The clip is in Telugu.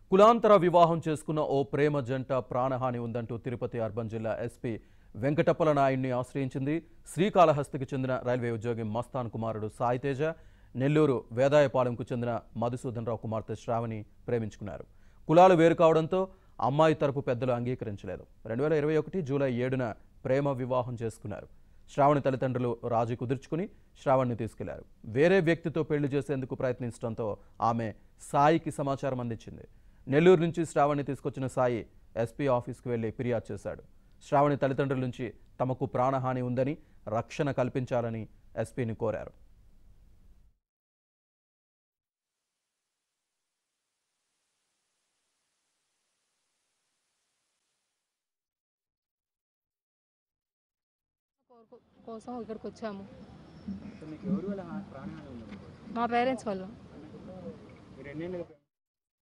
కులాంతర వివాహం చేసుకున్న ఓ ప్రేమ జంట ప్రాణహాని ఉందంటూ తిరుపతి అర్బన్ జిల్లా ఎస్పీ వెంకటప్పల నాయుడిని ఆశ్రయించింది శ్రీకాళహస్తికి చెందిన రైల్వే ఉద్యోగి మస్తాన్ కుమారుడు సాయి తేజ నెల్లూరు వేదాయపాలెంకు చెందిన మధుసూదన్ రావు కుమార్తె శ్రావణి ప్రేమించుకున్నారు కులాలు వేరు కావడంతో అమ్మాయి తరపు పెద్దలు అంగీకరించలేదు రెండు వేల ఇరవై ఒకటి జూలై ఏడున ప్రేమ వివాహం చేసుకున్నారు శ్రావణి తల్లిదండ్రులు రాజీ కుదుర్చుకుని శ్రావణ్ని తీసుకెళ్లారు వేరే వ్యక్తితో పెళ్లి చేసేందుకు ప్రయత్నించడంతో ఆమె సాయికి సమాచారం అందించింది నెల్లూరు నుంచి శ్రావణ్ని తీసుకొచ్చిన సాయి ఎస్పీ ఆఫీస్కు వెళ్లి ఫిర్యాదు చేశాడు శ్రావణి తల్లిదండ్రుల నుంచి తమకు ప్రాణహాని ఉందని రక్షణ కల్పించాలని ఎస్పీని కోరారు కోరుకో- కోసం ఇక్కడికి వచ్చాము సో మీకు ఎవరి వల్ల హా- ప్రాణహాని ఉంది మా పేరెంట్స్ వాళ్ళు మీరు ఎన్నేళ్ళుగా